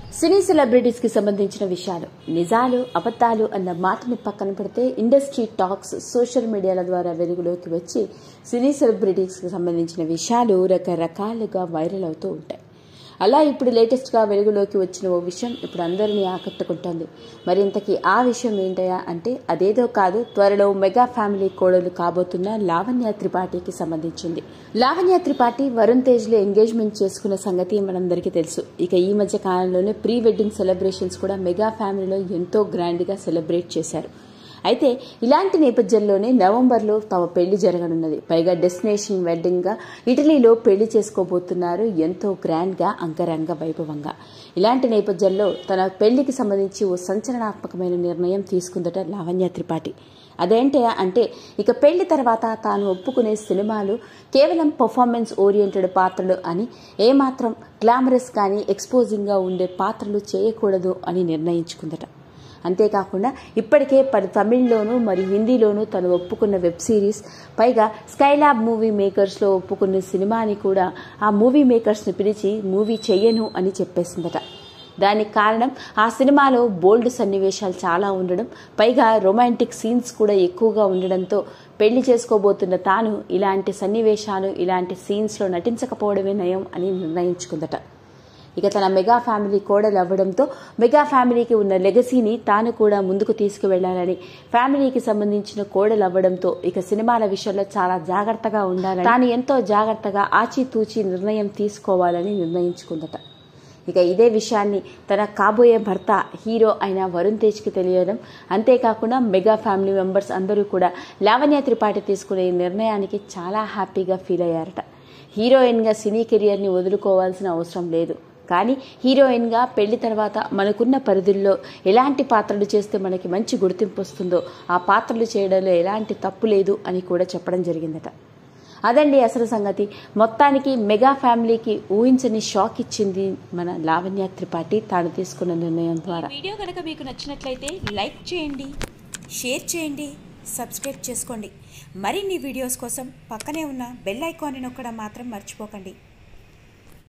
సినీ celebrities కి సంబంధించిన విషయాలు నిజాలు అబద్ధాలు అన్న మాటని పక్కన పెడితే ఇండస్ట్రీ టాక్స్ సోషల్ మీడియాల ద్వారా వెలుగులోకి వచ్చి సినీ సెలబ్రిటీస్ కి సంబంధించిన విషయాలు రకరకాలుగా వైరల్ అవుతూ ఉంటాయి అలా ఇప్పుడు లేటెస్ట్ గా వెలుగులోకి వచ్చిన ఓ విషయం ఇప్పుడు అందరినీ ఆకట్టుకుంటోంది మరి ఇంతకీ ఆ విషయం ఏంటయా అంటే అదేదో కాదు త్వరలో మెగా ఫ్యామిలీ కోడలు కాబోతున్న లావణ్య త్రిపాఠికి సంబంధించింది లావణ్య త్రిపాఠి వరుణ్ తేజ్ లో ఎంగేజ్మెంట్ చేసుకున్న సంగతి మనందరికీ తెలుసు ఇక ఈ మధ్య కాలంలోనే ప్రీ వెడ్డింగ్ సెలబ్రేషన్స్ కూడా మెగా ఫ్యామిలీలో ఎంతో గ్రాండ్ గా సెలబ్రేట్ చేశారు అయితే ఇలాంటి నేపథ్యంలోనే నవంబర్లో తమ పెళ్లి జరగనున్నది పైగా డెస్టినేషన్ వెడ్డింగ్ గా ఇటలీలో పెళ్లి చేసుకోబోతున్నారు ఎంతో గ్రాండ్ గా అంగరంగ వైభవంగా ఇలాంటి నేపథ్యంలో తన పెళ్లికి సంబంధించి ఓ సంచలనాత్మకమైన నిర్ణయం తీసుకుందట లావణ్య త్రిపాఠి అదేంటే అంటే ఇక పెళ్లి తర్వాత తాను ఒప్పుకునే సినిమాలు కేవలం పర్ఫార్మెన్స్ ఓరియంటెడ్ పాత్రలు అని ఏమాత్రం గ్లామరస్ కానీ ఎక్స్పోజింగ్ గా ఉండే పాత్రలు చేయకూడదు అని నిర్ణయించుకుందట అంతేకాకుండా ఇప్పటికే పలు తమిళ్లోనూ మరియు హిందీలోనూ తను ఒప్పుకున్న వెబ్ సిరీస్ పైగా స్కైలాబ్ మూవీ మేకర్స్లో ఒప్పుకున్న సినిమాని కూడా ఆ మూవీ మేకర్స్ని పిలిచి మూవీ చెయ్యను అని చెప్పేసిందట దానికి కారణం ఆ సినిమాలో బోల్డ్ సన్నివేశాలు చాలా ఉండడం పైగా రొమాంటిక్ సీన్స్ కూడా ఎక్కువగా ఉండడంతో పెళ్లి చేసుకోబోతున్న తాను ఇలాంటి సన్నివేశాలు ఇలాంటి సీన్స్లో నటించకపోవడమే నయం అని నిర్ణయించుకుందట ఇక తన మెగా ఫ్యామిలీ కోడలు అవ్వడంతో మెగా ఫ్యామిలీకి ఉన్న లెగసీని తాను కూడా ముందుకు తీసుకువెళ్లాలని ఫ్యామిలీకి సంబంధించిన కోడలు అవ్వడంతో ఇక సినిమాల విషయంలో చాలా జాగ్రత్తగా ఉండాలని తాను ఎంతో జాగ్రత్తగా ఆచితూచి నిర్ణయం తీసుకోవాలని నిర్ణయించుకుందట ఇక ఇదే విషయాన్ని తన కాబోయే భర్త హీరో అయిన వరుణ్ తేజ్కి తెలియడం అంతేకాకుండా మెగా ఫ్యామిలీ మెంబర్స్ అందరూ కూడా లావణ్య త్రిపాఠి తీసుకునే ఈ నిర్ణయానికి చాలా హ్యాపీగా ఫీల్ అయ్యారట హీరోయిన్గా సినీ కెరియర్ని వదులుకోవాల్సిన అవసరం లేదు కానీ హీరోయిన్గా పెళ్లి తర్వాత మనకున్న పరిధుల్లో ఎలాంటి పాత్రలు చేస్తే మనకి మంచి గుర్తింపు వస్తుందో ఆ పాత్రలు చేయడంలో ఎలాంటి తప్పు లేదు అని కూడా చెప్పడం జరిగిందట అదండి అసలు సంగతి మొత్తానికి మెగా ఫ్యామిలీకి ఊహించని షాక్ ఇచ్చింది మన లావణ్య త్రిపాఠి తాను తీసుకున్న నిర్ణయం ద్వారా వీడియో కనుక మీకు నచ్చినట్లయితే లైక్ చేయండి షేర్ చేయండి సబ్స్క్రైబ్ చేసుకోండి మరిన్ని వీడియోస్ కోసం పక్కనే ఉన్న బెల్ ఐకాన్ని నొక్కడం మాత్రం మర్చిపోకండి